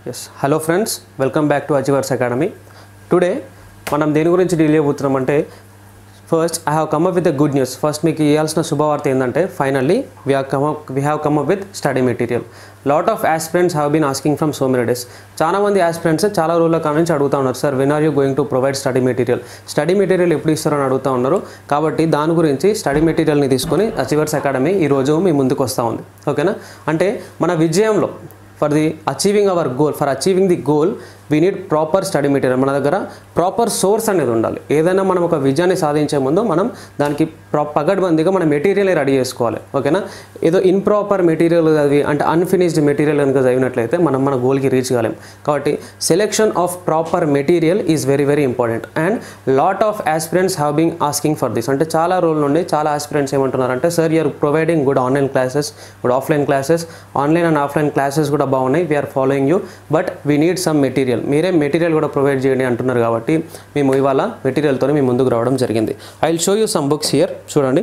Yes hello friends welcome back to achievers academy today మనం దేని గురించి డీల్ చేయబోతున్నాం అంటే first I have come up with the good news first మీకు ఇవ్వాల్సిన శుభవార్త ఏంటంటే finally we have come up we have come up with study material lot of aspirants have been asking from so many days చాలా మంది ఆస్పిరెంట్స్ చాలా రోజుల కాడ నుంచి అడుగుతా ఉన్నారు sir when are you going to provide study material study material ఎప్పుడు ఇస్తారని అడుగుతా ఉన్నారు కాబట్టి దాని గురించి స్టడీ మెటీరియల్ని తీసుకొని అచీవర్స్ అకాడమీ ఈరోజు మీ ముందుకు వస్తూ ఉంది ఓకేనా అంటే మన విజయంలో for the achieving our goal for achieving the goal we need proper study material మన దగ్గర ప్రాపర్ సోర్స్ అనేది ఉండాలి ఏదైనా మనం ఒక విజయాన్ని సాధించే ముందు మనం దానికి ప్రా పగడ్బందీగా మన మెటీరియల్ రెడీ చేసుకోవాలి ఓకేనా ఏదో ఇంప్రాపర్ మెటీరియల్ చదివి అంటే అన్ఫినిష్డ్ మెటీరియల్ కనుక చదివినట్లయితే మనం మన గోల్కి రీచ్ కాలేం కాబట్టి selection of proper material is very very important and lot of aspirants have been asking for this అంటే చాలా రోజుల నుండి చాలా ఆస్పిరెంట్స్ ఏమంటున్నారంటే sir you're providing good online classes good offline classes online and offline classes కూడా బాగున్నాయి we're following you but we need some material మీరే మెటీరియల్ కూడా ప్రొవైడ్ చేయండి అంటున్నారు కాబట్టి మేము ఇవాళ మెటీరియల్తో మీ ముందుకు రావడం జరిగింది I will show you some books here చూడండి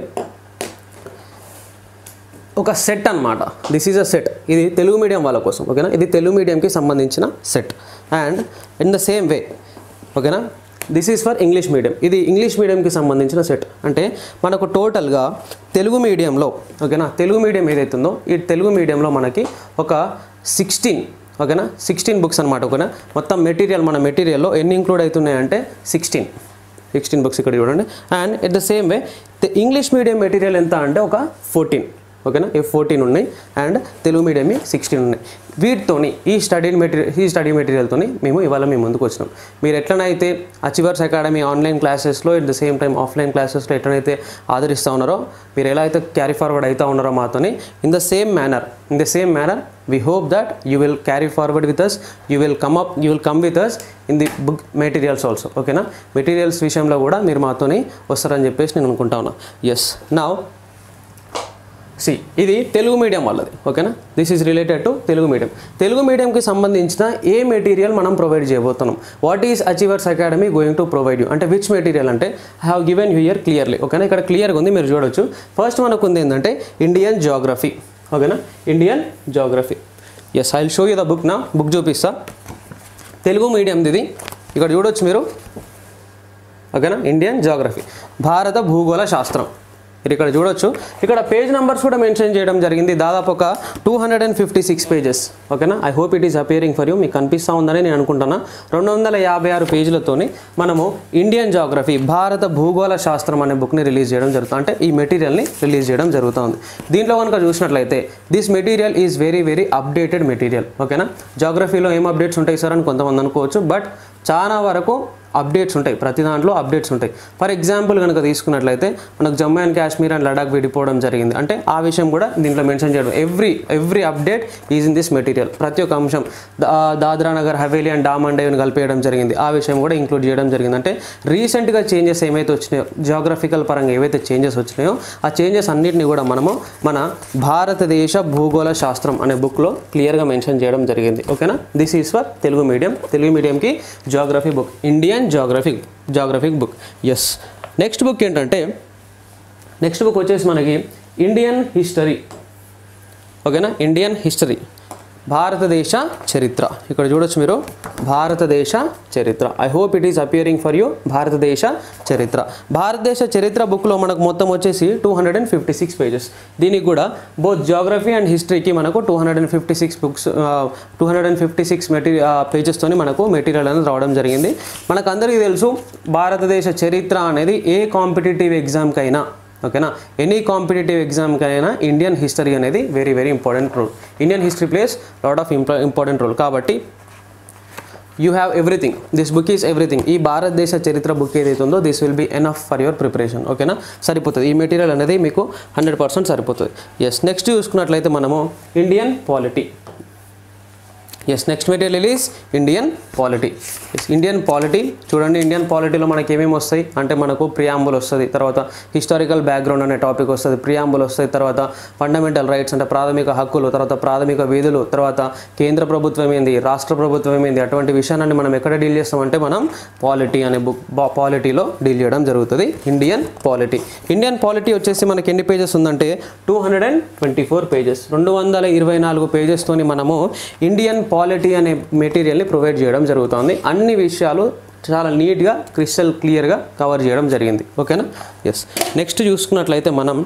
ఒక సెట్ అన్నమాట దిస్ ఈజ్ అ సెట్ ఇది తెలుగు మీడియం వాళ్ళ కోసం ఓకేనా ఇది తెలుగు మీడియంకి సంబంధించిన set and in the same way ఓకేనా this is for English medium ఇది ఇంగ్లీష్ మీడియంకి సంబంధించిన సెట్ అంటే మనకు టోటల్గా తెలుగు మీడియంలో ఓకేనా తెలుగు మీడియం ఏదైతుందో ఈ తెలుగు మీడియంలో మనకి ఒక సిక్స్టీన్ ఓకేనా సిక్స్టీన్ బుక్స్ అనమాట ఓకేనా మొత్తం మెటీరియల్ మన మెటీరియల్లో ఎన్ని ఇంక్లూడ్ అవుతున్నాయంటే సిక్స్టీన్ సిక్స్టీన్ బుక్స్ ఇక్కడ చూడండి and at the same way English medium material ఎంత అంటే ఒక ఫోర్టీన్ ఓకేనా ఈ ఫోర్టీన్ ఉన్నాయి అండ్ తెలుగు మీడియం సిక్స్టీన్ ఉన్నాయి వీటితోని ఈ స్టడీ మెటీరియల్ ఈ స్టడీ మెటీరియల్తోని మేము ఇవాళ మేము ముందుకు వచ్చినాం మీరు ఎట్లనైతే అచీవర్స్ అకాడమీ ఆన్లైన్ క్లాసెస్లో at the same time offline క్లాసెస్లో ఎట్లనైతే ఆదరిస్తూ ఉన్నారో మీరు ఎలా అయితే క్యారీ ఫార్వర్డ్ అవుతూ ఉన్నారో మాతోని in the same manner in the same manner we hope that you will carry forward with us you will come up you will come with us in the book materials also ఓకేనా materials విషయంలో కూడా మీరు మాతోని వస్తారని చెప్పేసి నేను అనుకుంటా ఉన్నా yes నా సి ఇది తెలుగు మీడియం వాళ్ళది ఓకేనా this is related to Telugu medium Telugu మీడియంకి సంబంధించిన ఏ మెటీరియల్ మనం ప్రొవైడ్ చేయబోతున్నాం what is achievers academy going to provide you అంటే విచ్ మెటీరియల్ అంటే I have given you here clearly ఓకేనా ఇక్కడ క్లియర్గా ఉంది మీరు చూడొచ్చు ఫస్ట్ మనకు ఉంది ఏంటంటే ఇండియన్ జాగ్రఫీ ఓకేనా Indian geography yes I will show you the book నా బుక్ చూపిస్తా తెలుగు మీడియంది ఇది ఇక్కడ చూడొచ్చు మీరు ఓకేనా ఇండియన్ జాగ్రఫీ భారత భూగోళ శాస్త్రం మీరు ఇక్కడ చూడొచ్చు ఇక్కడ పేజ్ నెంబర్స్ కూడా మెన్షన్ చేయడం జరిగింది దాదాపు ఒక two hundred and fifty six pages ఓకేనా I hope it is appearing for you మీకు కనిపిస్తూ ఉందని నేను అనుకుంటున్నా రెండు వందల యాభై ఆరు పేజీలతోని మనము ఇండియన్ జాగ్రఫీ భారత భూగోళ శాస్త్రం అనే బుక్ని రిలీజ్ చేయడం జరుగుతుంది అంటే ఈ మెటీరియల్ని రిలీజ్ చేయడం జరుగుతుంది దీంట్లో కనుక చూసినట్లయితే this material is very very updated material ఓకేనా జాగ్రఫీలో ఏం అప్డేట్స్ ఉంటాయి సార్ అని కొంతమంది అనుకోవచ్చు బట్ చాలా వరకు అప్డేట్స్ ఉంటాయి ప్రతి దాంట్లో అప్డేట్స్ ఉంటాయి ఫర్ ఎగ్జాంపుల్ కనుక తీసుకున్నట్లయితే మనకు జమ్మూ అండ్ కాశ్మీర్ అండ్ లడాక్ విడిపోవడం జరిగింది అంటే ఆ విషయం కూడా దీంట్లో మెన్షన్ చేయడం every every update is in this material ప్రతి ఒక్క అంశం దా- దాద్రా నగర్ హవేలీ అండ్ డామ్ అండ్ డేవ్ని కలిపేయడం జరిగింది ఆ విషయం కూడా ఇంక్లూడ్ చేయడం జరిగింది అంటే రీసెంట్గా చేంజెస్ ఏమైతే వచ్చినాయో జాగ్రఫికల్ పరంగా ఏవైతే చేంజెస్ వచ్చినాయో ఆ చేంజెస్ అన్నిటిని కూడా మనము మన భారతదేశ భూగోళ శాస్త్రం అనే బుక్లో క్లియర్గా మెన్షన్ చేయడం జరిగింది ఓకేనా this is for Telugu medium Telugu మీడియంకి geography book Indian geographic geographic book yes next book ఏంటంటే నెక్స్ట్ బుక్ వచ్చేసి మనకి ఇండియన్ హిస్టరీ ఓకేనా ఇండియన్ హిస్టరీ భారతదేశ చరిత్ర ఇక్కడ చూడొచ్చు మీరు భారతదేశ చరిత్ర I hope it is appearing for you భారతదేశ చరిత్ర భారతదేశ చరిత్ర బుక్లో మనకు మొత్తం వచ్చేసి two hundred and fifty six pages దీనికి కూడా బోత్ జాగ్రఫీ అండ్ హిస్టరీకి మనకు two hundred and fifty six books two hundred and fifty six material పేజెస్తోని మనకు మెటీరియల్ అనేది రావడం జరిగింది మనకు అందరికీ తెలుసు భారతదేశ చరిత్ర అనేది ఏ కాంపిటేటివ్ ఎగ్జామ్కైనా ఓకేనా ఎనీ కాంపిటేటివ్ ఎగ్జామ్కైనా ఇండియన్ హిస్టరీ అనేది very very important role Indian history place lot of important role కాబట్టి you have everything this book is everything ఈ భారతదేశ చరిత్ర బుక్ ఏదైతే ఉందో this will be enough for your preparation ఓకేనా సరిపోతుంది ఈ మెటీరియల్ అనేది మీకు హండ్రెడ్ పర్సెంట్ సరిపోతుంది ఎస్ నెక్స్ట్ చూసుకున్నట్లయితే మనము Indian polity yes next material is Indian polity Indian polity చూడండి ఇండియన్ పాలిటీలో మనకి ఏమేమి వస్తాయి అంటే మనకు ప్రియాంబుల్ వస్తుంది తర్వాత హిస్టారికల్ బ్యాక్గ్రౌండ్ అనే టాపిక్ వస్తుంది ప్రియాంబుల్ వస్తాయి తర్వాత ఫండమెంటల్ రైట్స్ అంటే ప్రాథమిక హక్కులు తర్వాత ప్రాథమిక విధులు తర్వాత కేంద్ర ప్రభుత్వం ఏంది రాష్ట్ర ప్రభుత్వం ఏంది అటువంటి విషయాన్ని మనం ఎక్కడ డీల్ చేస్తామంటే మనం పాలిటీ అనే బుక్ పాలిటీలో డీల్ చేయడం జరుగుతుంది ఇండియన్ పాలిటీ ఇండియన్ పాలిటీ వచ్చేసి మనకి ఎన్ని పేజెస్ ఉందంటే two hundred and twenty four pages రెండు వందల ఇరవై నాలుగు పేజెస్తోని మనము ఇండియన్ క్వాలిటీ అనే మెటీరియల్ని ప్రొవైడ్ చేయడం జరుగుతుంది అన్ని విషయాలు చాలా నీట్గా క్రిస్టల్ క్లియర్గా కవర్ చేయడం జరిగింది ఓకేనా ఎస్ నెక్స్ట్ చూసుకున్నట్లయితే మనం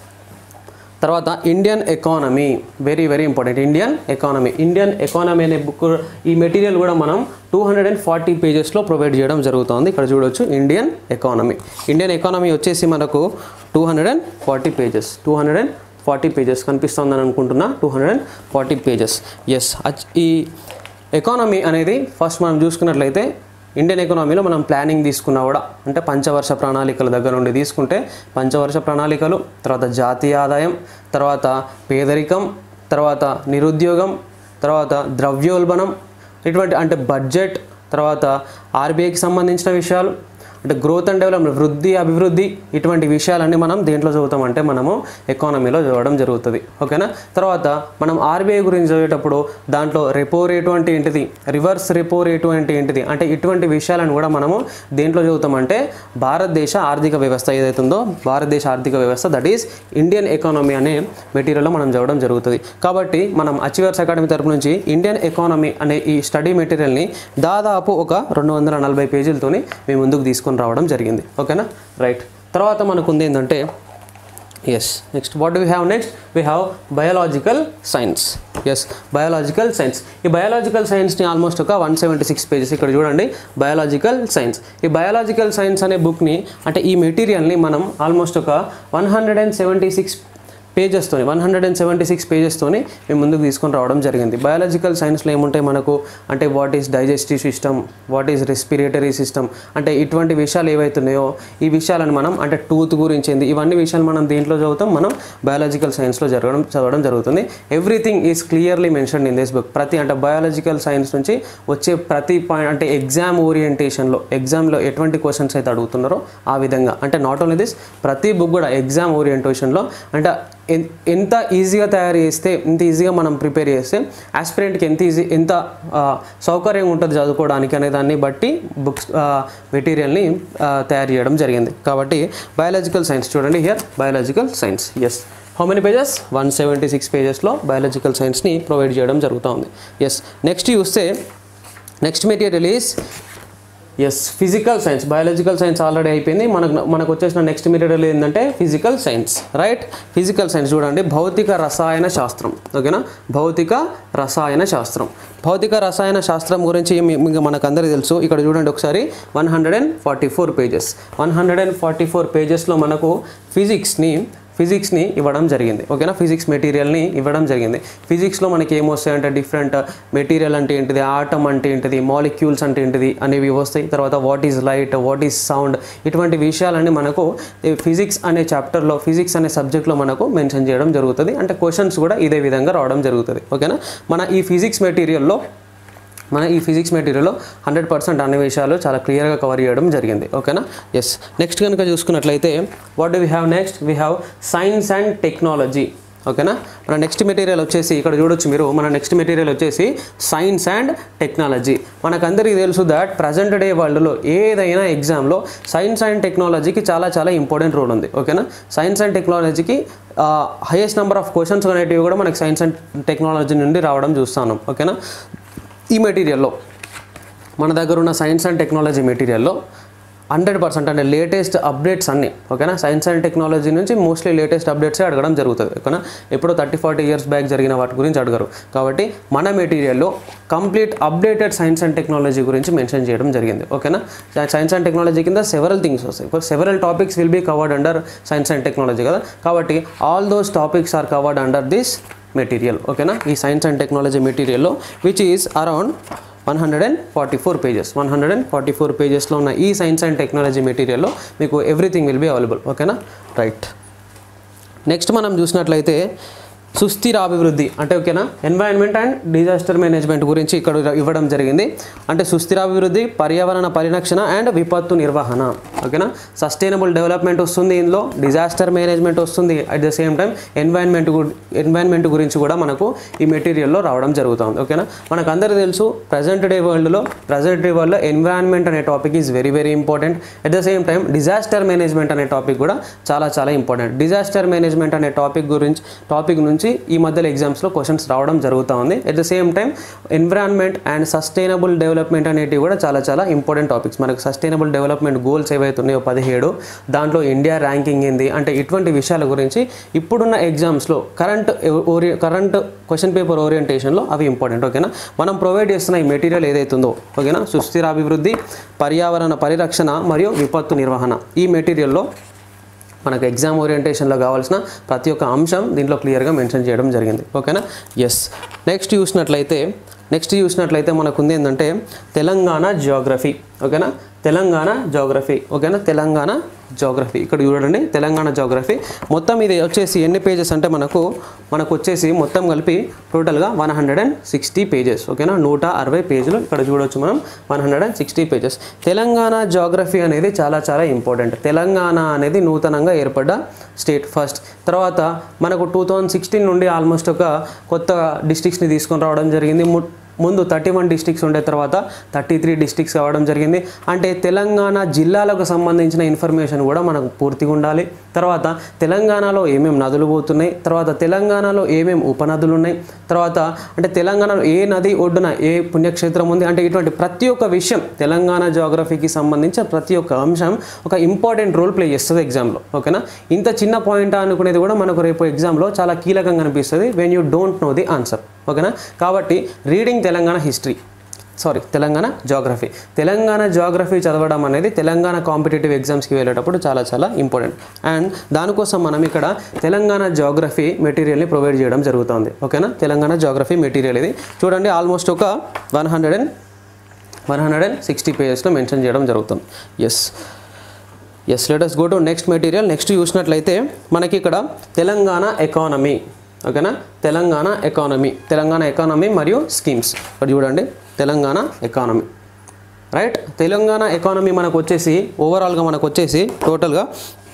తర్వాత Indian economy very very important Indian economy Indian economy అనే బుక్ ఈ మెటీరియల్ కూడా మనం టూ హండ్రెడ్ అండ్ ఫార్టీ పేజెస్లో ప్రొవైడ్ చేయడం జరుగుతుంది ఇక్కడ చూడొచ్చు ఇండియన్ ఎకానమీ ఇండియన్ ఎకానమీ వచ్చేసి మనకు two hundred and forty pages two hundred and forty pages కనిపిస్తుందని అనుకుంటున్నా two hundred and forty pages yes ఈ ఎకానమీ అనేది ఫస్ట్ మనం చూసుకున్నట్లయితే ఇండియన్ ఎకనామీలో మనం ప్లానింగ్ తీసుకున్నా కూడా అంటే పంచవర్ష ప్రణాళికల దగ్గర నుండి తీసుకుంటే పంచవర్ష ప్రణాళికలు తర్వాత జాతీయ ఆదాయం తర్వాత పేదరికం తర్వాత నిరుద్యోగం తర్వాత ద్రవ్యోల్బణం ఇటువంటి అంటే బడ్జెట్ తర్వాత ఆర్బీఐకి సంబంధించిన విషయాలు అంటే గ్రోత్ అండ్ డెవలప్మెంట్ వృద్ధి అభివృద్ధి ఇటువంటి విషయాలన్నీ మనం దేంట్లో చదువుతామంటే మనము ఎకానమీలో చదవడం జరుగుతుంది ఓకేనా తర్వాత మనం ఆర్బీఐ గురించి చదివేటప్పుడు దాంట్లో రెపో రేటు అంటే ఏంటిది రివర్స్ రెపో రేటు అంటే ఏంటిది అంటే ఇటువంటి విషయాలను కూడా మనము దేంట్లో చదువుతామంటే భారతదేశ ఆర్థిక వ్యవస్థ ఏదైతుందో భారతదేశ ఆర్థిక వ్యవస్థ దట్ ఈస్ ఇండియన్ ఎకానమీ అనే మెటీరియల్లో మనం చదవడం జరుగుతుంది కాబట్టి మనం అచీవర్స్ అకాడమీ తరపు నుంచి ఇండియన్ ఎకానమీ అనే ఈ స్టడీ మెటీరియల్ని దాదాపు ఒక రెండు వందల నలభై పేజీలతోని మేము ముందుకు తీసుకొని రావడం జరిగింది ఓకేనా రైట్ తర్వాత మనకు ఉంది ఏంటంటే yes next what we have next we have biological science yes biological science ఈ బయాలజికల్ సైన్స్ని ఆల్మోస్ట్ ఒక వన్ సెవెంటీ సిక్స్ పేజెస్ ఇక్కడ చూడండి బయాలజికల్ సైన్స్ ఈ బయాలజికల్ సైన్స్ అనే బుక్ని అంటే ఈ మెటీరియల్ని మనం ఆల్మోస్ట్ ఒక one hundred and seventy six పేజెస్తోని one hundred and seventy six పేజెస్తోని మేము ముందుకు తీసుకొని రావడం జరిగింది బయాలజికల్ సైన్స్లో ఏముంటాయి మనకు అంటే what is digestive system what is respiratory system అంటే ఇటువంటి విషయాలు ఏవైతున్నాయో ఈ విషయాలను మనం అంటే టూత్ గురించి ఏంది ఇవన్నీ విషయాలు మనం దేంట్లో చదువుతాం మనం బయాలజికల్ సైన్స్లో జరగడం చదవడం జరుగుతుంది everything is clearly mention in this book ప్రతి అంటే బయాలజికల్ సైన్స్ నుంచి వచ్చే ప్రతి పాయింట్ అంటే ఎగ్జామ్ ఓరియంటేషన్లో ఎగ్జామ్లో ఎటువంటి క్వశ్చన్స్ అయితే అడుగుతున్నారో ఆ విధంగా అంటే నాట్ ఓన్లీ దిస్ ప్రతి బుక్ కూడా ఎగ్జామ్ ఓరియంటేషన్లో అంటే ఎన్- ఎంత ఈజీగా తయారు చేస్తే ఎంత ఈజీగా మనం ప్రిపేర్ చేస్తే ఆస్పిరెంట్కి ఎంత ఈజీ ఎంత ఆ, సౌకర్యంగా ఉంటుంది చదువుకోవడానికి అనే దాన్ని బట్టి బుక్స్ మెటీరియల్ని తయారు చేయడం జరిగింది కాబట్టి బయాలజికల్ సైన్స్ చూడండి here biological science yes how many pages one seventy six పేజెస్లో బయాలజికల్ సైన్స్ని ప్రొవైడ్ చేయడం జరుగుతూ ఉంది ఎస్ నెక్స్ట్ చూస్తే next material is yes physical science biological science already అయిపోయింది మనకు మనకు వచ్చేసిన నెక్స్ట్ మెటీరియల్ ఏంటంటే physical science right physical science చూడండి భౌతిక రసాయన శాస్త్రం ఓకేనా భౌతిక రసాయన శాస్త్రం భౌతిక రసాయన శాస్త్రం గురించి మీ- మీకు మనకు అందరికీ తెలుసు ఇక్కడ చూడండి ఒకసారి one hundred and forty four pages one hundred and forty four పేజెస్లో మనకు ఫిజిక్స్ని ఫిజిక్స్ని ఇవ్వడం జరిగింది ఓకేనా ఫిజిక్స్ మెటీరియల్ని ఇవ్వడం జరిగింది ఫిజిక్స్లో మనకి ఏమొస్తాయంటే డిఫరెంట్ మెటీరియల్ అంటే ఏంటిది ఆటమ్ అంటే ఏంటిది మాలిక్యూల్స్ అంటే ఏంటిది అనేవి వస్తాయి తర్వాత what is light what is sound ఇటువంటి విషయాలన్నీ మనకు ఫిజిక్స్ అనే చాప్టర్లో ఫిజిక్స్ అనే సబ్జెక్ట్లో మనకు మెన్షన్ చేయడం జరుగుతుంది అంటే క్వశ్చన్స్ కూడా ఇదే విధంగా రావడం జరుగుతుంది ఓకేనా మన ఈ ఫిజిక్స్ మెటీరియల్లో మన ఈ ఫిజిక్స్ మెటీరియల్లో హండ్రెడ్ పర్సెంట్ అన్ని విషయాలు చాలా క్లియర్గా కవర్ చేయడం జరిగింది ఓకేనా ఎస్ నెక్స్ట్ కనుక చూసుకున్నట్లయితే what do we have next we have science and technology ఓకేనా మన నెక్స్ట్ మెటీరియల్ వచ్చేసి ఇక్కడ చూడొచ్చు మీరు మన నెక్స్ట్ మెటీరియల్ వచ్చేసి సైన్స్ అండ్ టెక్నాలజీ మనకందరికీ తెలుసు దట్ ప్రజెంట్ డే వరల్డ్లో ఏదైనా ఎగ్జామ్లో సైన్స్ అండ్ టెక్నాలజీకి చాలా చాలా ఇంపార్టెంట్ రోల్ ఉంది ఓకేనా సైన్స్ అండ్ టెక్నాలజీకి హైయెస్ట్ నెంబర్ ఆఫ్ క్వశ్చన్స్ అనేటివి కూడా మనకి సైన్స్ అండ్ టెక్నాలజీ నుండి రావడం చూస్తాను ఓకేనా ఈ మెటీరియల్లో మన దగ్గర ఉన్న సైన్స్ అండ్ టెక్నాలజీ మెటీరియల్లో హండ్రెడ్ పర్సెంట్ అంటే లేటెస్ట్ అప్డేట్స్ అన్ని ఓకేనా సైన్స్ అండ్ టెక్నాలజీ నుంచి మోస్ట్లీ లేటెస్ట్ అప్డేట్సే అడగడం జరుగుతుంది ఓకేనా ఎప్పుడో థర్టీ ఫార్టీ ఇయర్స్ బ్యాక్ జరిగిన వాటి గురించి అడగరు కాబట్టి మన మెటీరియల్లో complete updated science and technology గురించి మెన్షన్ చేయడం జరిగింది ఓకేనా సైన్స్ అండ్ టెక్నాలజీ కింద సెవెరల్ థింగ్స్ వస్తాయి several topics will be covered under science and technology కదా కాబట్టి all those topics are covered under this material ఓకేనా ఈ సైన్స్ అండ్ టెక్నాలజీ మెటీరియల్లో which is around one hundred and forty four pages one hundred and forty four పేజెస్లో ఉన్న ఈ science and technology మెటీరియల్లో మీకు ఎవ్రీథింగ్ విల్ బీ అవైలబుల్ ఓకేనా right next మనం చూసినట్లయితే సుస్థిర అభివృద్ధి అంటే ఓకేనా ఎన్వైరన్మెంట్ అండ్ డిజాస్టర్ మేనేజ్మెంట్ గురించి ఇక్కడ ఇవ్వడం జరిగింది అంటే సుస్థిర అభివృద్ధి పర్యావరణ పరిరక్షణ అండ్ విపత్తు నిర్వహణ ఓకేనా సస్టైనబుల్ డెవలప్మెంట్ వస్తుంది ఇందులో డిజాస్టర్ మేనేజ్మెంట్ వస్తుంది at the same time environment environment గురించి కూడా మనకు ఈ మెటీరియల్లో రావడం జరుగుతుంది ఓకేనా మనకు అందరికీ తెలుసు ప్రజెంట్ డే వరల్డ్లో ప్రజెంట్ డే వరల్డ్లో ఎన్వైరన్మెంట్ అనే topic is very very important at the same time disaster management అనే టాపిక్ కూడా చాలా చాలా ఇంపార్టెంట్ డిజాస్టర్ మేనేజ్మెంట్ అనే టాపిక్ గురించి టాపిక్ నుంచి గురించి ఈ మధ్యలో ఎగ్జామ్స్లో క్వశ్చన్స్ రావడం జరుగుతూ ఉంది at the same time environment and sustainable development అనేటివి కూడా చాలా చాలా ఇంపార్టెంట్ టాపిక్స్ మనకు సస్టైనబుల్ డెవలప్మెంట్ గోల్స్ ఏవైతే ఉన్నాయో పదిహేడు దాంట్లో ఇండియా ర్యాంకింగ్ ఏంది అంటే ఇటువంటి విషయాల గురించి ఇప్పుడున్న ఎగ్జామ్స్లో కరెంట్ ఓరి కరెంట్ క్వశ్చన్ పేపర్ ఓరియంటేషన్లో అవి ఇంపార్టెంట్ ఓకేనా మనం ప్రొవైడ్ చేస్తున్న ఈ మెటీరియల్ ఏదైతుందో ఓకేనా సుస్థిర అభివృద్ధి పర్యావరణ పరిరక్షణ మరియు విపత్తు నిర్వహణ ఈ మెటీరియల్లో మనకు ఎగ్జామ్ ఓరియంటేషన్లో కావాల్సిన ప్రతి ఒక్క అంశం దీంట్లో క్లియర్గా మెన్షన్ చేయడం జరిగింది ఓకేనా ఎస్ నెక్స్ట్ చూసినట్లయితే నెక్స్ట్ చూసినట్లయితే మనకు ఉంది ఏంటంటే తెలంగాణ జియోగ్రఫీ ఓకేనా తెలంగాణ జోగ్రఫీ ఓకేనా తెలంగాణ జోగ్రఫీ ఇక్కడ చూడండి తెలంగాణ జోగ్రఫీ మొత్తం ఇది వచ్చేసి ఎన్ని పేజెస్ అంటే మనకు మనకు వచ్చేసి మొత్తం కలిపి టోటల్గా one hundred and sixty pages ఓకేనా నూట అరవై పేజీలు ఇక్కడ చూడొచ్చు మనం one hundred and sixty pages Telangana geography అనేది చాలా చాలా ఇంపార్టెంట్ తెలంగాణ అనేది నూతనంగా ఏర్పడ్డ స్టేట్ ఫస్ట్ తర్వాత మనకు టూ థౌజండ్ సిక్స్టీన్ నుండి ఆల్మోస్ట్ ఒక కొత్త డిస్ట్రిక్ట్స్ని తీసుకొని రావడం జరిగింది ము- ముందు థర్టీ వన్ డిస్ట్రిక్ట్స్ ఉండే తర్వాత థర్టీ త్రీ డిస్ట్రిక్ట్స్ కావడం జరిగింది అంటే తెలంగాణ జిల్లాలకు సంబంధించిన ఇన్ఫర్మేషన్ కూడా మనకు పూర్తిగా ఉండాలి తర్వాత తెలంగాణలో ఏమేమి నదులు పోతున్నాయి తర్వాత తెలంగాణలో ఏమేమి ఉపనదులు ఉన్నాయి తర్వాత అంటే తెలంగాణలో ఏ నది ఒడ్డున ఏ పుణ్యక్షేత్రం ఉంది అంటే ఇటువంటి ప్రతి ఒక్క విషయం తెలంగాణ జాగ్రఫీకి సంబంధించిన ప్రతి ఒక్క అంశం ఒక ఇంపార్టెంట్ రోల్ ప్లే చేస్తుంది ఎగ్జామ్లో ఓకేనా ఇంత చిన్న పాయింట్ అనుకునేది కూడా మనకు రేపు ఎగ్జామ్లో చాలా కీలకంగా అనిపిస్తుంది when you don't know the answer ఓకేనా కాబట్టి reading Telangana history sorry Telangana geography Telangana geography చదవడం అనేది తెలంగాణ కాంపిటేటివ్ ఎగ్జామ్స్కి వెళ్ళేటప్పుడు చాలా చాలా ఇంపార్టెంట్ అండ్ దానికోసం మనం ఇక్కడ తెలంగాణ జాగ్రఫీ మెటీరియల్ని ప్రొవైడ్ చేయడం జరుగుతుంది ఓకేనా తెలంగాణ జాగ్రఫీ మెటీరియల్ ఇది చూడండి ఆల్మోస్ట్ ఒక one hundred and one hundred and sixty పేజెస్లో మెన్షన్ చేయడం జరుగుతుంది yes yes let's go to next material next చూసినట్లయితే మనకి ఇక్కడ తెలంగాణ ఎకానమీ ఓకేనా తెలంగాణ ఎకానమీ తెలంగాణ ఎకానమీ మరియు స్కీమ్స్ ఇక్కడ చూడండి Telangana economy right Telangana economy మనకు వచ్చేసి ఓవరాల్గా మనకు వచ్చేసి టోటల్గా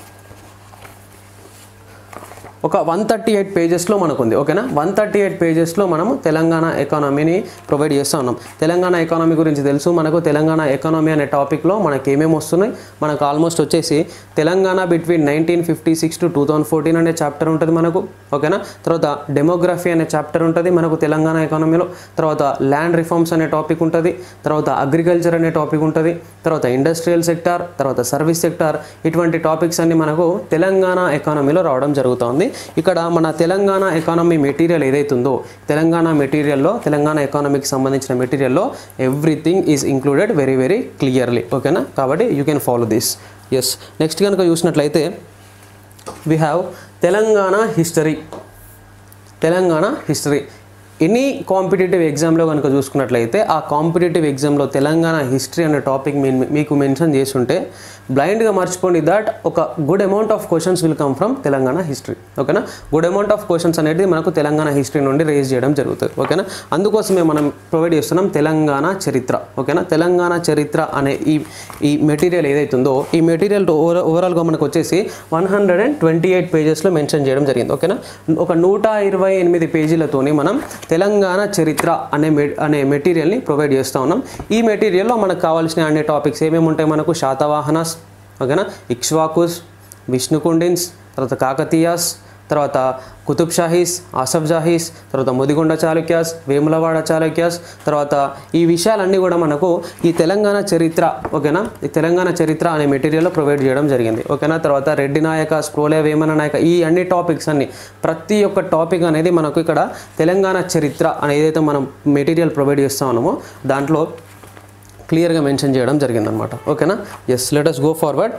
ఒక వన్ థర్టీ ఎయిట్ పేజెస్లో మనకు ఉంది ఓకేనా వన్ థర్టీ ఎయిట్ పేజెస్లో మనము తెలంగాణ ఎకానమీని ప్రొవైడ్ చేస్తూ ఉన్నాం తెలంగాణ ఎకానమీ గురించి తెలుసు మనకు తెలంగాణ ఎకానమీ అనే టాపిక్లో మనకి ఏమేమి వస్తున్నాయి మనకు ఆల్మోస్ట్ వచ్చేసి Telangana between nineteen fifty six to two thousand fourteen అనే చాప్టర్ ఉంటుంది మనకు ఓకేనా తర్వాత డెమోగ్రఫీ అనే చాప్టర్ ఉంటుంది మనకు తెలంగాణ ఎకానమీలో తర్వాత ల్యాండ్ రిఫార్మ్స్ అనే టాపిక్ ఉంటుంది తర్వాత అగ్రికల్చర్ అనే టాపిక్ ఉంటుంది తర్వాత ఇండస్ట్రియల్ సెక్టార్ తర్వాత సర్వీస్ సెక్టార్ ఇటువంటి టాపిక్స్ అన్ని మనకు తెలంగాణ ఎకానమీలో రావడం జరుగుతుంది ఇక్కడ మన తెలంగాణ ఎకానమీ మెటీరియల్ ఏదైతుందో తెలంగాణ మెటీరియల్లో తెలంగాణ ఎకానమీకి సంబంధించిన మెటీరియల్లో everything is included very very clearly ఓకేనా కాబట్టి you can follow this yes next కనుక చూసినట్లయితే we have Telangana history Telangana history any competitive ఎగ్జామ్లో కనుక చూసుకున్నట్లయితే ఆ కాంపిటేటివ్ ఎగ్జామ్లో తెలంగాణ హిస్టరీ అనే టాపిక్ మీకు మెన్షన్ చేస్తుంటే బ్లైండ్గా మర్చిపోండి దట్ ఒక good amount of questions will come from Telangana history ఓకేనా గుడ్ అమౌంట్ ఆఫ్ క్వశ్చన్స్ అనేది మనకు తెలంగాణ హిస్టరీ నుండి రేజ్ చేయడం జరుగుతుంది ఓకేనా అందుకోసమే మనం ప్రొవైడ్ చేస్తున్నాం తెలంగాణ చరిత్ర ఓకేనా తెలంగాణ చరిత్ర అనే ఈ ఈ మెటీరియల్ ఏదైతుందో ఈ మెటీరియల్ ఓవర్ ఓవరాల్గా మనకు వచ్చేసి one hundred and twenty eight పేజెస్లో మెన్షన్ చేయడం జరిగింది ఓకేనా ఒక నూట ఇరవై ఎనిమిది పేజీలతోని మనం తెలంగాణ చరిత్ర అనే మె అనే మెటీరియల్ని ప్రొవైడ్ చేస్తూ ఉన్నాం ఈ మెటీరియల్లో మనకు కావాల్సిన అనే టాపిక్స్ ఏమేమి ఉంటాయి మనకు శాతవాహనాస్ ఓకేనా ఇక్ష్వాకుస్ విష్ణుకుండిన్స్ తర్వాత కాకతీయాస్ తర్వాత కుతుబ్ షాహీస్ ఆసఫ్ జాహీస్ తర్వాత ముదిగొండ చాళుక్యాస్ వేములవాడ చాళుక్యాస్ తర్వాత ఈ విషయాలన్నీ కూడా మనకు ఈ తెలంగాణ చరిత్ర ఓకేనా ఈ తెలంగాణ చరిత్ర అనే మెటీరియల్లో ప్రొవైడ్ చేయడం జరిగింది ఓకేనా తర్వాత రెడ్డి నాయక స్ప్రోలే వేమన నాయక ఈ అన్ని టాపిక్స్ అన్ని ప్రతి ఒక్క టాపిక్ అనేది మనకు ఇక్కడ తెలంగాణ చరిత్ర అని ఏదైతే మనం మెటీరియల్ ప్రొవైడ్ చేస్తా ఉన్నామో దాంట్లో క్లియర్గా మెన్షన్ చేయడం జరిగిందనమాట ఓకేనా yes let's go forward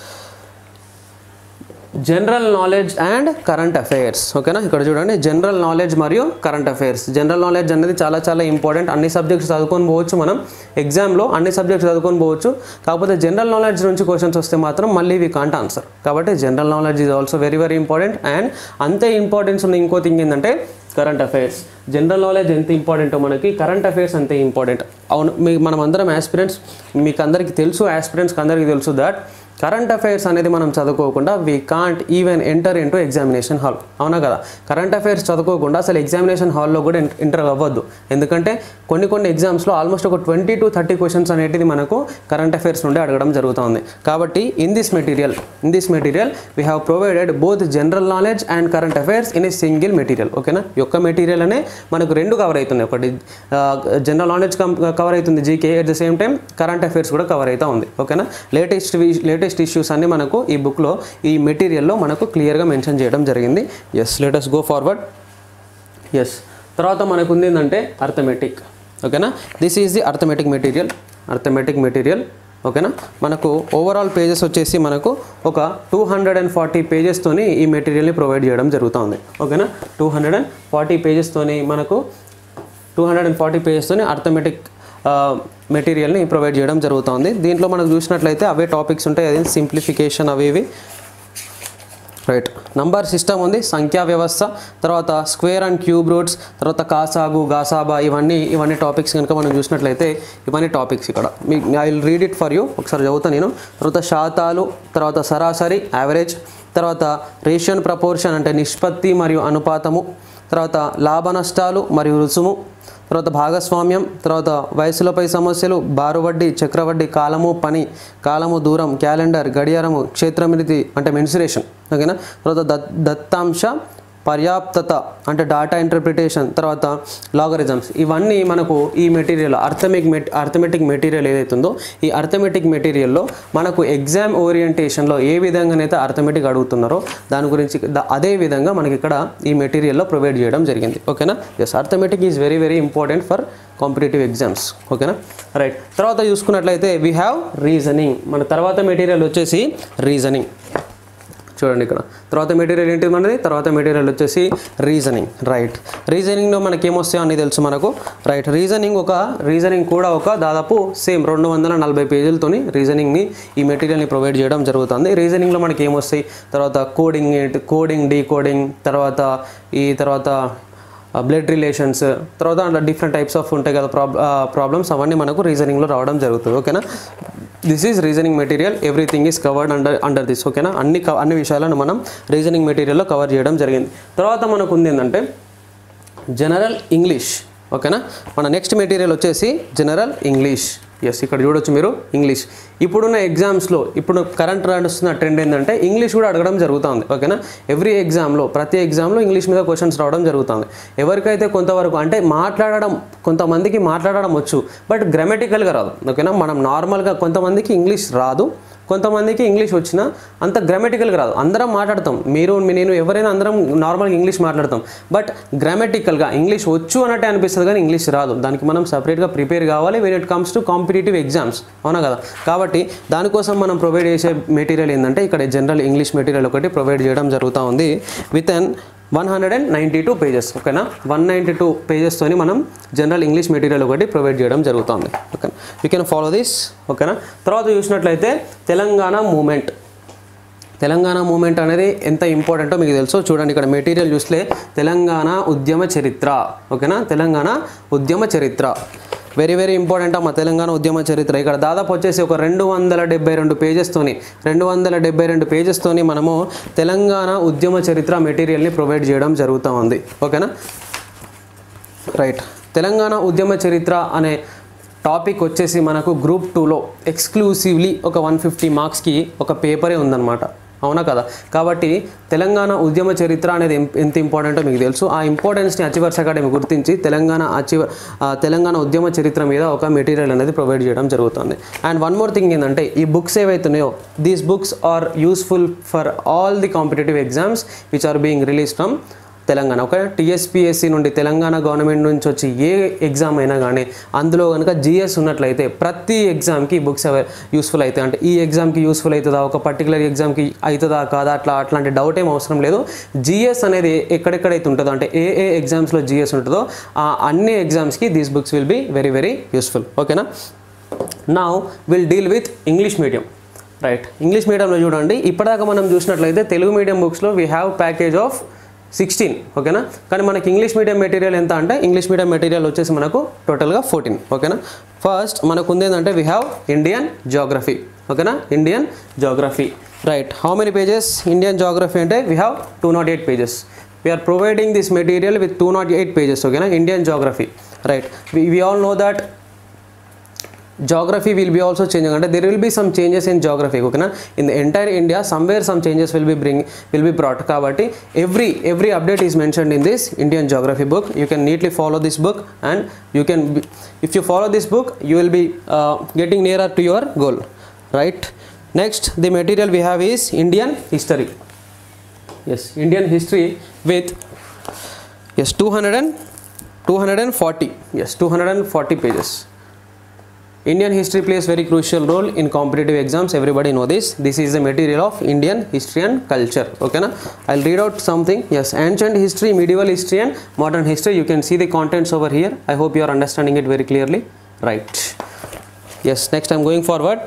general knowledge and current affairs ఓకేనా ఇక్కడ చూడండి జనరల్ నాలెడ్జ్ మరియు కరెంట్ అఫైర్స్ జనరల్ నాలెడ్జ్ అనేది చాలా చాలా ఇంపార్టెంట్ అన్ని సబ్జెక్ట్స్ చదువుకొని పోవచ్చు మనం ఎగ్జామ్లో అన్ని సబ్జెక్ట్స్ చదువుకొని పోవచ్చు కాకపోతే జనరల్ నాలెడ్జ్ నుంచి క్వశ్చన్స్ వస్తే మాత్రం మళ్ళీ వి కాంట్ ఆన్సర్ కాబట్టి general knowledge is also very very important and అంతే ఇంపార్టెన్స్ ఉన్న ఇంకో థింగ్ ఏంటంటే కరెంట్ అఫైర్స్ జనరల్ నాలెడ్జ్ ఎంత ఇంపార్టెంటో మనకి కరెంట్ అఫైర్స్ అంతే ఇంపార్టెంట్ అవును మీ మనం అందరం యాస్పిరెంట్స్ మీకు అందరికీ తెలుసు యాస్పిరెంట్స్కి అందరికీ తెలుసు దట్ కరెంట్ అఫైర్స్ అనేది మనం చదువుకోకుండా we can't even enter into examination hall అవునా కదా కరెంట్ అఫైర్స్ చదువుకోకుండా అసలు ఎగ్జామినేషన్ హాల్లో కూడా ఎంటర్ అవ్వద్దు ఎందుకంటే కొన్ని కొన్ని ఎగ్జామ్స్లో ఆల్మోస్ట్ ఒక ట్వంటీ టు థర్టీ క్వశ్చన్స్ అనేటిది మనకు కరెంట్ అఫైర్స్ నుండి అడగడం జరుగుతుంది కాబట్టి in this material in this material we have provided both general knowledge and current affairs in a single material ఓకేనా ఈ యొక్క మెటీరియల్ అనే మనకు రెండు కవర్ అవుతుంది ఒకటి జనరల్ నాలెడ్జ్ కవర్ అవుతుంది GK at the same time current affairs కూడా కవర్ అవుతూ ఉంది ఓకేనా లేటెస్ట్ లేటెస్ట్ ఇష్యూస్ అన్ని మనకు ఈ బుక్లో ఈ మెటీరియల్లో మనకు క్లియర్గా మెన్షన్ చేయడం జరిగింది yes let's go forward yes తర్వాత మనకు ఉంది ఏంటంటే అర్థమెటిక్ ఓకేనా this is the arithmetic material arithmetic material ఓకేనా మనకు ఓవరాల్ పేజెస్ వచ్చేసి మనకు ఒక టూ హండ్రెడ్ అండ్ ఫార్టీ పేజెస్తోని ఈ మెటీరియల్ని ప్రొవైడ్ చేయడం జరుగుతుంది ఓకేనా టూ హండ్రెడ్ అండ్ ఫార్టీ పేజెస్తోని మనకు టూ హండ్రెడ్ అండ్ ఫార్టీ పేజెస్తోని అర్థమెటిక్ మెటీరియల్ని ప్రొవైడ్ చేయడం జరుగుతుంది దీంట్లో మనం చూసినట్లయితే అవే టాపిక్స్ ఉంటాయి అదే సింప్లిఫికేషన్ అవి ఇవి రైట్ నంబర్ సిస్టమ్ ఉంది సంఖ్యా వ్యవస్థ తర్వాత స్క్వేర్ అండ్ క్యూబ్ రూట్స్ తర్వాత కాసాగు గాసాబా ఇవన్నీ ఇవన్నీ టాపిక్స్ కనుక మనం చూసినట్లయితే ఇవన్నీ టాపిక్స్ ఇక్కడ మీ I will read it for you ఒకసారి చదువుతా నేను తర్వాత శాతాలు తర్వాత సరాసరి యావరేజ్ తర్వాత రేషియన్ ప్రపోర్షన్ అంటే నిష్పత్తి మరియు అనుపాతము తర్వాత లాభ నష్టాలు మరియు రుసుము తర్వాత భాగస్వామ్యం తర్వాత వయసులపై సమస్యలు బారువడ్డీ చక్రవడ్డీ కాలము పని కాలము దూరం క్యాలెండర్ గడియారము క్షేత్రమితి అంటే మెన్సురేషన్ ఓకేనా తర్వాత దత్ దత్తాంశ పర్యాప్తత అంటే డాటా ఇంటర్ప్రిటేషన్ తర్వాత లాగరిజమ్స్ ఇవన్నీ మనకు ఈ మెటీరియల్ అర్థమెటిక్ మెట్ అర్థమెటిక్ మెటీరియల్ ఏదైతుందో ఈ అర్థమెటిక్ మెటీరియల్లో మనకు ఎగ్జామ్ ఓరియంటేషన్లో ఏ విధంగానైతే అర్థమెటిక్ అడుగుతున్నారో దాని గురించి ద- అదే విధంగా మనకి ఇక్కడ ఈ మెటీరియల్లో ప్రొవైడ్ చేయడం జరిగింది ఓకేనా yes arithmetic is very very important for competitive exams ఓకేనా రైట్ తర్వాత చూసుకున్నట్లయితే వీ హ్యావ్ రీజనింగ్ మన తర్వాత మెటీరియల్ వచ్చేసి రీజనింగ్ చూడండి ఇక్కడ తర్వాత మెటీరియల్ ఏంటి మనది తర్వాత మెటీరియల్ వచ్చేసి రీజనింగ్ రైట్ రీజనింగ్లో మనకి ఏమొస్తాయో అన్నీ తెలుసు మనకు రైట్ రీజనింగ్ ఒక రీజనింగ్ కూడా ఒక దాదాపు సేమ్ రెండు వందల నలభై పేజీలతోని రీజనింగ్ని ఈ మెటీరియల్ని ప్రొవైడ్ చేయడం జరుగుతుంది రీజనింగ్లో మనకి ఏమొస్తాయి తర్వాత కోడింగ్ ఏంటి కోడింగ్ డీకోడింగ్ తర్వాత ఈ తర్వాత బ్లడ్ రిలేషన్స్ తర్వాత అట్లా డిఫరెంట్ టైప్స్ ఆఫ్ ఉంటాయి కదా ప్రాబ్ ప్రాబ్లమ్స్ అవన్నీ మనకు రీజనింగ్లో రావడం జరుగుతుంది ఓకేనా this is reasoning material everything is covered under under this ఓకేనా అన్ని క- అన్ని విషయాలను మనం రీజనింగ్ మెటీరియల్లో కవర్ చేయడం జరిగింది తర్వాత మనకు ఉంది ఏంటంటే జనరల్ ఇంగ్లీష్ ఓకేనా మన నెక్స్ట్ మెటీరియల్ వచ్చేసి జనరల్ ఇంగ్లీష్ ఎస్ ఇక్కడ చూడొచ్చు మీరు ఇంగ్లీష్ ఇప్పుడున్న ఎగ్జామ్స్లో ఇప్పుడు కరెంట్ నడుస్తున్న ట్రెండ్ ఏంటంటే ఇంగ్లీష్ కూడా అడగడం జరుగుతుంది ఓకేనా ఎవ్రీ ఎగ్జామ్లో ప్రతి ఎగ్జామ్లో ఇంగ్లీష్ మీద క్వశ్చన్స్ రావడం జరుగుతుంది ఎవరికైతే కొంతవరకు అంటే మాట్లాడడం కొంతమందికి మాట్లాడడం వచ్చు బట్ గ్రామటికల్గా రాదు ఓకేనా మనం నార్మల్గా కొంతమందికి ఇంగ్లీష్ రాదు కొంతమందికి ఇంగ్లీష్ వచ్చినా అంత గ్రామటికల్గా రాదు అందరం మాట్లాడతాం మీరు మీ- నేను ఎవరైనా అందరం నార్మల్గా ఇంగ్లీష్ మాట్లాడతాం బట్ గ్రామటికల్గా ఇంగ్లీష్ వచ్చు అన్నట్టే అనిపిస్తుంది కానీ ఇంగ్లీష్ రాదు దానికి మనం సపరేట్గా ప్రిపేర్ కావాలి when it comes to competitive exams అవునా కదా కాబట్టి దానికోసం మనం ప్రొవైడ్ చేసే మెటీరియల్ ఏంటంటే ఇక్కడ జనరల్ ఇంగ్లీష్ మెటీరియల్ ఒకటి ప్రొవైడ్ చేయడం జరుగుతూ ఉంది with an one hundred and ninety two pages ఓకేనా వన్ నైంటీ టూ పేజెస్తోని మనం జనరల్ ఇంగ్లీష్ మెటీరియల్ ఒకటి ప్రొవైడ్ చేయడం జరుగుతుంది okay you can follow this ఓకేనా తర్వాత చూసినట్లయితే తెలంగాణ మూమెంట్ తెలంగాణ మూమెంట్ అనేది ఎంత ఇంపార్టెంటో మీకు తెలుసు చూడండి ఇక్కడ మెటీరియల్ చూస్తే తెలంగాణ ఉద్యమ చరిత్ర ఓకేనా తెలంగాణ ఉద్యమ చరిత్ర వెరీ వెరీ ఇంపార్టెంట్ అమ్మ తెలంగాణ ఉద్యమ చరిత్ర ఇక్కడ దాదాపు వచ్చేసి ఒక రెండు వందల డెబ్బై రెండు పేజెస్తోని రెండు వందల డెబ్బై రెండు పేజెస్తోని మనము తెలంగాణ ఉద్యమ చరిత్ర మెటీరియల్ని ప్రొవైడ్ చేయడం జరుగుతూ ఉంది ఓకేనా రైట్ తెలంగాణ ఉద్యమ చరిత్ర అనే టాపిక్ వచ్చేసి మనకు గ్రూప్ టూలో ఎక్స్క్లూసివ్లీ ఒక వన్ ఫిఫ్టీ మార్క్స్కి ఒక పేపరే ఉందన్నమాట అవునా కదా కాబట్టి తెలంగాణ ఉద్యమ చరిత్ర అనేది ఎం- ఎంత ఇంపార్టెంటో మీకు తెలుసు ఆ ఇంపార్టెన్స్ని అచివర్స్ అకాడమీ గుర్తించి తెలంగాణ అచివ ఆ, తెలంగాణ ఉద్యమ చరిత్ర మీద ఒక మెటీరియల్ అనేది ప్రొవైడ్ చేయడం జరుగుతుంది అండ్ వన్ మోర్ థింగ్ ఏంటంటే ఈ బుక్స్ ఏవైతున్నాయో these books are useful for all the competitive exams which are being release from Telangana ఒక టీఎస్పిఎస్సి నుండి తెలంగాణ గవర్నమెంట్ నుంచి వచ్చి ఏ ఎగ్జామ్ అయినా కానీ అందులో కనుక జిఎస్ ఉన్నట్లయితే ప్రతి ఎగ్జామ్కి బుక్స్ యూస్ఫుల్ అవుతాయి అంటే ఈ ఎగ్జామ్కి యూస్ఫుల్ అవుతుందా ఒక పర్టికులర్ ఎగ్జామ్కి అవుతుందా కాదా అట్లా అట్లాంటి డౌట్ ఏం అవసరం లేదు జిఎస్ అనేది ఎక్కడెక్కడైతే ఉంటుందో అంటే ఏ ఏ ఎగ్జామ్స్లో జిఎస్ ఉంటుందో ఆ అన్ని ఎగ్జామ్స్కి these books will be very very useful ఓకేనా now will deal with English medium right English మీడియంలో చూడండి ఇప్పటిదాకా మనం చూసినట్లయితే తెలుగు మీడియం బుక్స్లో we have package of sixteen ఓకేనా కానీ మనకి ఇంగ్లీష్ మీడియం మెటీరియల్ ఎంత అంటే ఇంగ్లీష్ మీడియం మెటీరియల్ వచ్చేసి మనకు టోటల్గా ఫోర్టీన్ ఓకేనా ఫస్ట్ మనకు ఉంది ఏంటంటే వీ హ్యావ్ ఇండియన్ జియోగ్రఫీ ఓకేనా Indian geography right how many pages Indian geography అంటే we have two not eight pages we're providing this material with two not eight pages ఓకేనా Indian geography right we all know that geography will be also changing and there will be some changes in geography okay in the entire india somewhere some changes will be bring will be brought kabatti every every update is mentioned in this indian geography book you can neatly follow this book and you can be, if you follow this book you will be uh, getting nearer to your goal right next the material we have is indian history yes indian history with yes 200 and 240 yes 240 pages Indian history plays very crucial role in competitive exams. Everybody know this. This is the material of Indian history and culture. Okay, na? I'll read out something. Yes, ancient history, medieval history, and modern history. You can see the contents over here. I hope you are understanding it very clearly. Right. Yes. Next, I'm going forward.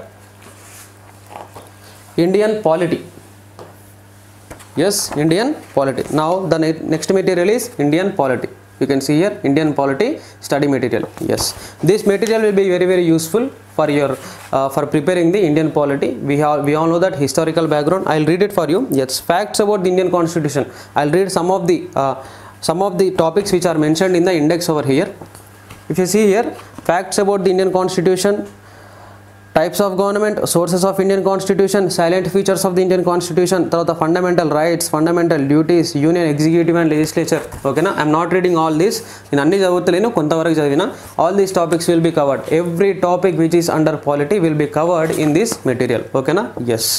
Indian polity. Yes, Indian polity. Now the ne- next material is Indian polity. You can see here Indian polity study material. Yes, this material will be very very useful for your uh, for preparing the Indian polity. We have we all know that historical background. I'll read it for you. Yes, facts about the Indian Constitution. I'll read some of the uh, some of the topics which are mentioned in the index over here. If you see here, facts about the Indian Constitution, types of government sources of Indian constitution salient features of the Indian constitution తర్వాత fundamental rights fundamental duties union executive and legislature ఓకేనా I'm not reading all these నేను అన్ని చదువుతలేను కొంతవరకు చదివిన all these topics will be covered every topic which is under polity will be covered in this material ఓకేనా yes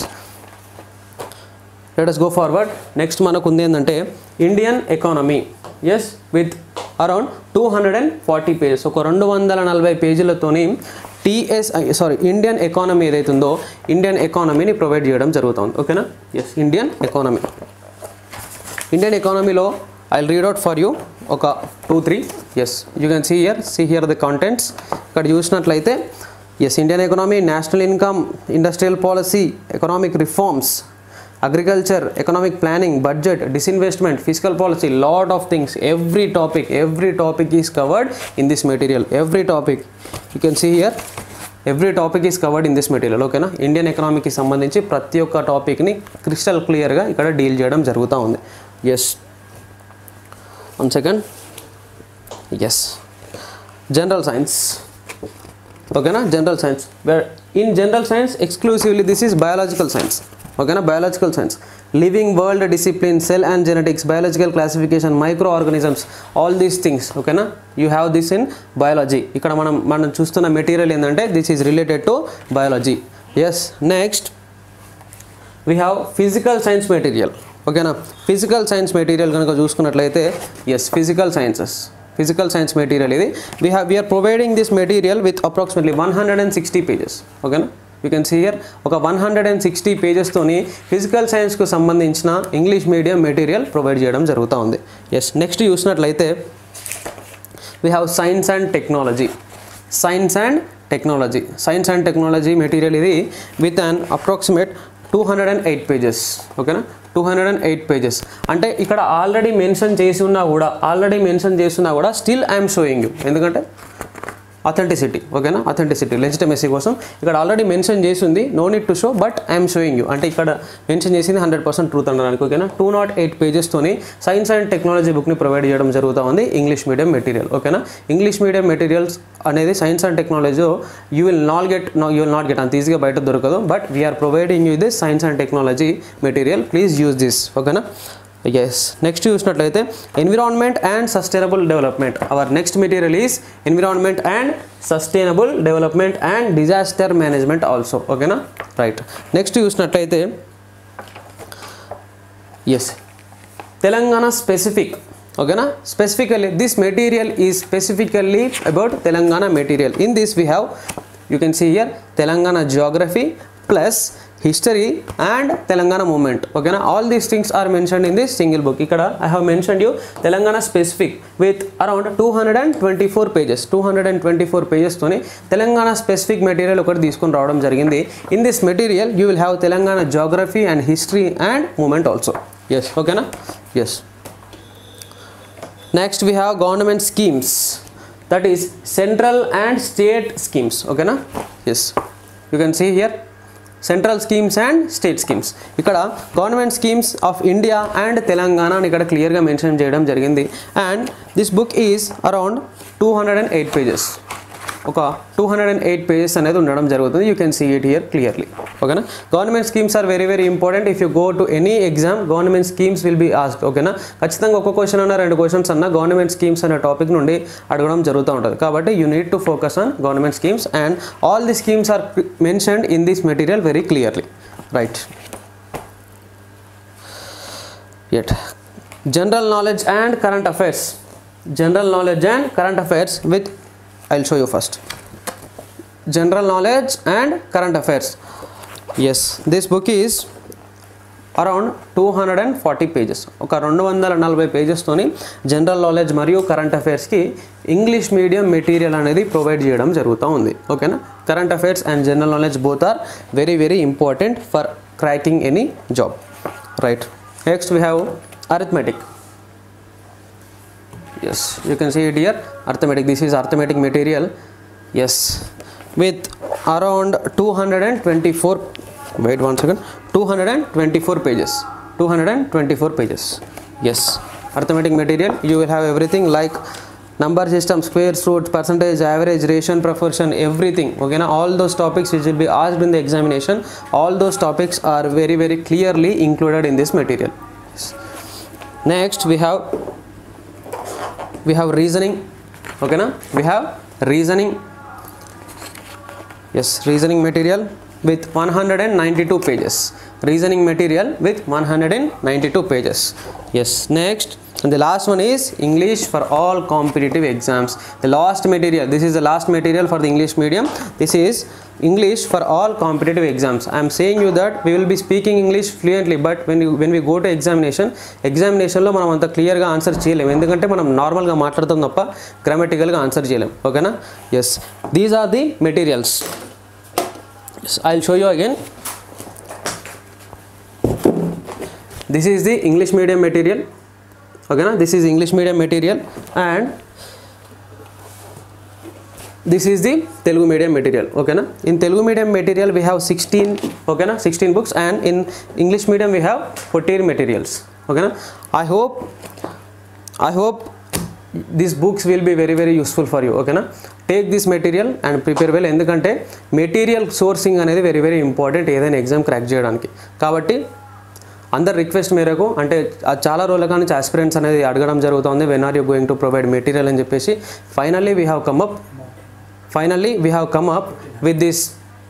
let us go forward next మనకు ఉంది ఏంటంటే Indian economy yes with around two hundred and forty pages ఒక రెండు వందల నలభై పేజీలతోని TSI sorry Indian economy ఏదైతుందో ఇండియన్ ఎకానమీని ప్రొవైడ్ చేయడం జరుగుతుంది ఓకేనా ఎస్ ఇండియన్ ఎకానమీ ఇండియన్ ఎకానమీలో I read out for you ఒక two three yes you can see here see here the contents ఇక్కడ చూసినట్లయితే yes Indian economy national income industrial policy economic reforms agriculture economic planning budget disinvestment fiscal policy lot of things every topic every topic is covered in this material every topic you can see here every topic is covered in this material ఓకేనా Indian ఎకనామీకి సంబంధించి ప్రతి ఒక్క టాపిక్ని crystal క్లియర్గా ఇక్కడ deal చేయడం జరుగుతూ ఉంది yes one second yes general science ఓకేనా general science in general science exclusively this is biological science ఓకేనా biological science living world discipline cell and genetics biological classification micro organisms all these things ఓకేనా you have this in biology ఇక్కడ మనం మనం చూస్తున్న material ఏంటంటే this is related to biology yes next we have physical science material ఓకేనా physical science material కనుక చూసుకున్నట్లయితే yes physical sciences physical science material ఇది we have we're providing this material with approximately one hundred and sixty pages ఓకేనా you can see here ఒక one hundred and sixty పేజెస్తోని physical సైన్స్కు సంబంధించిన English medium material provide చేయడం జరుగుతూ ఉంది yes next చూసినట్లయితే we have science and technology science and technology science and technology material ఇది with an approximate two hundred and eight pages ఓకేనా two hundred and eight pages అంటే ఇక్కడ already mention చేసి ఉన్నా కూడా ఆల్రెడీ మెన్షన్ చేస్తున్నా కూడా స్టిల్ ఐఎమ్ షోయింగ్ యూ ఎందుకంటే అథెంటిసిటీ ఓకేనా అథెంటిసిటీ లెజిటమసీ కోసం ఇక్కడ ఆల్రెడీ మెన్షన్ చేసి ఉంది no need to show but I'm showing you అంటే ఇక్కడ మెన్షన్ చేసింది హండ్రెడ్ పర్సెంట్ ట్రూత్ అనడానికి ఓకేనా టూ నాట్ ఎయిట్ పేజెస్తోని సైన్స్ అండ్ టెక్నాలజీ బుక్ని ప్రొవైడ్ చేయడం జరుగుతూ ఉంది ఇంగ్లీష్ మీడియం మెటీరియల్ ఓకేనా ఇంగ్లీష్ మీడియం మెటీరియల్స్ అనేది science and technology you will not get you will not get అంత ఈజీగా బయట దొరకదు but we're providing you this science and technology material please use this ఓకేనా ఎస్ నెక్స్ట్ చూసినట్లయితే environment and sustainable development our next material is environment and sustainable development and disaster management also ఓకేనా right next చూసినట్లయితే yes Telangana specific ఓకేనా specifically this material is specifically about Telangana material in this we have you can see here Telangana geography plus history and Telangana movement ఓకేనా all these things are mention in this single book ఇక్కడ I have mention you Telangana specific with around two hundred and twenty four pages two hundred and twenty four పేజెస్తోని Telangana specific material ఒకటి తీసుకొని రావడం జరిగింది in this material you will have Telangana geography and history and movement also yes ఓకేనా yes next we have government schemes that is central and state schemes ఓకేనా yes you can see here central schemes and state schemes ఇక్కడ government schemes of India and Telangana అని ఇక్కడ క్లియర్గా mention చేయడం జరిగింది and this book is around two hundred and eight pages ఒక two hundred and eight pages అనేది ఉండడం జరుగుతుంది you can see it here clearly ఓకేనా government schemes are very very important if you go to any exam government schemes will be ask ఓకేనా ఖచ్చితంగా ఒక question అన్న రెండు క్వశ్చన్స్ అన్న గవర్నమెంట్ స్కీమ్స్ అనే టాపిక్ నుండి అడగడం జరుగుతూ ఉంటుంది కాబట్టి you need to focus on government schemes and all the schemes are mentioned in this material very clearly right yet general knowledge and current affairs general knowledge and current affairs with i'll show you first general knowledge and current affairs yes this book is around two hundred and forty pages ఒక రెండు వందల నలభై పేజెస్తోని general knowledge మరియు current అఫైర్స్కి English medium material అనేది provide చేయడం జరుగుతూ ఉంది ఓకేనా current affairs and general knowledge both are very very important for cracking any job right next we have arithmetic yes you can see it here arithmetic this is arithmetic material yes with around 224 wait one second 224 pages 224 pages yes arithmetic material you will have everything like number system squares roots percentage average ration proportion everything okay now all those topics which will be asked in the examination all those topics are very very clearly included in this material Yes. next we have we have reasoning okay na we have reasoning yes reasoning material with 192 pages reasoning material with 192 pages yes next and the last one is english for all competitive exams the last material this is the last material for the english medium this is english for all competitive exams i am saying you that we will be speaking english fluently but when you when we go to examination examination లో మనం అంత క్లియర్గా answer చేయలేము ఎందుకంటే మనం నార్మల్గా మాట్లాడతాం తప్ప గ్రామటికల్గా ఆన్సర్ చేయలేం ఓకేనా yes these are the materials I will show you again this is the english medium material okay na this is english medium material and this is the telugu medium material okay na in telugu medium material we have 16 okay na 16 books and in english medium we have 14 materials okay na i hope i hope these books will be very very useful for you okay na take this material and prepare well ఎందుకంటే material sourcing అనేది very very important ఏదైనా exam crack చేయడానికి కాబట్టి అందరు request మేరకు అంటే ఆ చాలా రోజుల కానీ ఆస్పిరెంట్స్ అనేది అడగడం జరుగుతుంది when are you going to provide material అని చెప్పేసి finally we have come up finally we have come up with this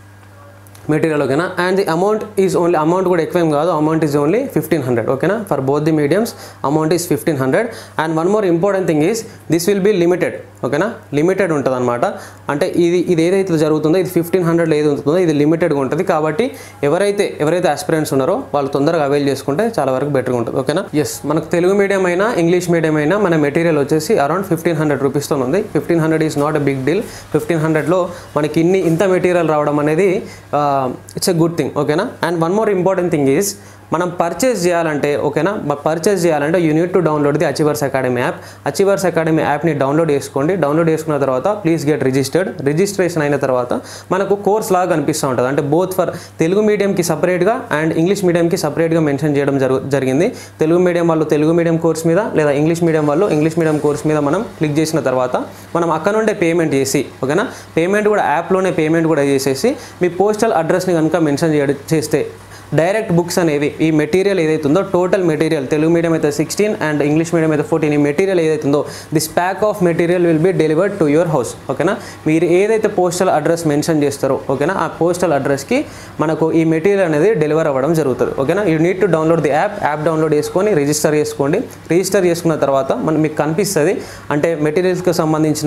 material ఓకేనా and the amount is only amount కూడా ఎక్కువేం కాదు amount is only fifteen hundred ఓకేనా for both the mediums amount is fifteen hundred and one more important thing is this will be limited ఓకేనా limited ఉంటుంది అనమాట అంటే ఇది ఇది ఏదైతే జరుగుతుందో ఇది ఫిఫ్టీన్ హండ్రెడ్లో ఏది ఉంటుందో ఇది లిమిటెడ్గా ఉంటుంది కాబట్టి ఎవరైతే ఎవరైతే ఆస్పిరెంట్స్ ఉన్నారో వాళ్ళు తొందరగా అవైల్ చేసుకుంటే చాలా వరకు బెటర్గా ఉంటుంది ఓకేనా ఎస్ మనకు తెలుగు మీడియం అయినా ఇంగ్లీష్ మీడియం అయినా మన మెటీరియల్ వచ్చేసి అరౌండ్ ఫిఫ్టీన్ హండ్రెడ్ రూపీస్తో ఉంది fifteen hundred is not a big deal fifteen హండ్రెడ్లో మనకి ఇన్ని ఇంత మెటీరియల్ రావడం అనేది ఇట్స్ ఎ గుడ్ థింగ్ ఓకేనా and one more important thing is మనం పర్చేస్ చేయాలంటే ఓకేనా పర్చేస్ చేయాలంటే you need to download the achievers academy app achievers academy యాప్ని డౌన్లోడ్ చేసుకోండి డౌన్లోడ్ చేసుకున్న తర్వాత ప్లీజ్ గెట్ రిజిస్టర్డ్ రిజిస్ట్రేషన్ అయిన తర్వాత మనకు కోర్స్ లాగా కనిపిస్తూ ఉంటుంది అంటే బోత్ ఫర్ తెలుగు మీడియంకి సపరేట్గా అండ్ ఇంగ్లీష్ మీడియంకి సపరేట్గా మెన్షన్ చేయడం జరుగు జరిగింది తెలుగు మీడియం వాళ్ళు తెలుగు మీడియం కోర్స్ మీద లేదా ఇంగ్లీష్ మీడియం వాళ్ళు ఇంగ్లీష్ మీడియం కోర్స్ మీద మనం క్లిక్ చేసిన తర్వాత మనం అక్కడ నుండే పేమెంట్ చేసి ఓకేనా పేమెంట్ కూడా యాప్లోనే పేమెంట్ కూడా చేసేసి మీ పోస్టల్ అడ్రస్ని కనుక మెన్షన్ చేయడం చేస్తే డైరెక్ట్ బుక్స్ అనేవి ఈ మెటీరియల్ ఏదైతే ఉందో టోటల్ మెటీరియల్ తెలుగు మీడియం అయితే సిక్స్టీన్ అండ్ ఇంగ్లీష్ మీడియం అయితే ఫోర్టీన్ ఈ మెటీరియల్ ఏదైతే ఉందో this pack of material will be delivered to your house ఓకేనా మీరు ఏదైతే పోస్టల్ అడ్రస్ మెన్షన్ చేస్తారో ఓకేనా ఆ పోస్టల్ అడ్రస్కి మనకు ఈ మెటీరియల్ అనేది డెలివర్ అవ్వడం జరుగుతుంది ఓకేనా you need to download the app app download చేసుకొని రిజిస్టర్ చేసుకోండి రిజిస్టర్ చేసుకున్న తర్వాత మన మీకు కనిపిస్తుంది అంటే మెటీరియల్స్కి సంబంధించిన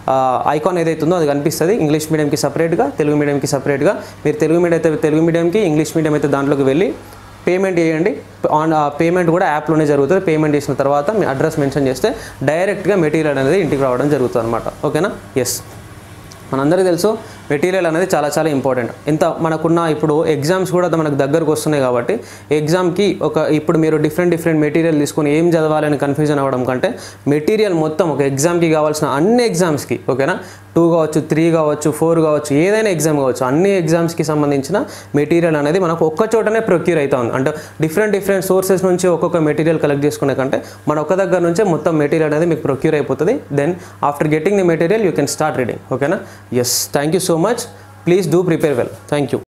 ఐకాన్ ఏదైతే ఉందో అది కనిపిస్తుంది ఇంగ్లీష్ మీడియంకి సపరేట్గా తెలుగు మీడియంకి సపరేట్గా మీరు తెలుగు మీడియం అయితే తెలుగు మీడియంకి ఇంగ్లీష్ మీడియం అయితే దాంట్లోకి వెళ్ళి పేమెంట్ చేయండి ఆన్ పేమెంట్ కూడా యాప్లోనే జరుగుతుంది పేమెంట్ చేసిన తర్వాత మీ అడ్రస్ మెన్షన్ చేస్తే డైరెక్ట్గా మెటీరియల్ అనేది ఇంటికి రావడం జరుగుతుంది అనమాట ఓకేనా ఎస్ మనందరికీ తెలుసు మెటీరియల్ అనేది చాలా చాలా ఇంపార్టెంట్ ఇంత మనకున్న ఇప్పుడు ఎగ్జామ్స్ కూడా మనకు దగ్గరకు వస్తున్నాయి కాబట్టి ఎగ్జామ్కి ఒక ఇప్పుడు మీరు డిఫరెంట్ డిఫరెంట్ మెటీరియల్ తీసుకొని ఏం చదవాలని కన్ఫ్యూజన్ అవ్వడం కంటే మెటీరియల్ మొత్తం ఒక ఎగ్జామ్కి కావాల్సిన అన్ని ఎగ్జామ్స్కి ఓకేనా టూ కావచ్చు త్రీ కావచ్చు ఫోర్ కావచ్చు ఏదైనా ఎగ్జామ్ కావచ్చు అన్ని ఎగ్జామ్స్కి సంబంధించిన మెటీరియల్ అనేది మనకు ఒక్క చోటనే ప్రొక్యూర్ అవుతా ఉంది అంటే డిఫరెంట్ డిఫరెంట్ సోర్సెస్ నుంచి ఒక్కొక్క మెటీరియల్ కలెక్ట్ చేసుకునే కంటే మన ఒక్క దగ్గర నుంచే మొత్తం మెటీరియల్ అనేది మీకు ప్రొక్యూర్ అయిపోతుంది then after getting the material you can start reading ఓకేనా yes thank you so much please do prepare well thank you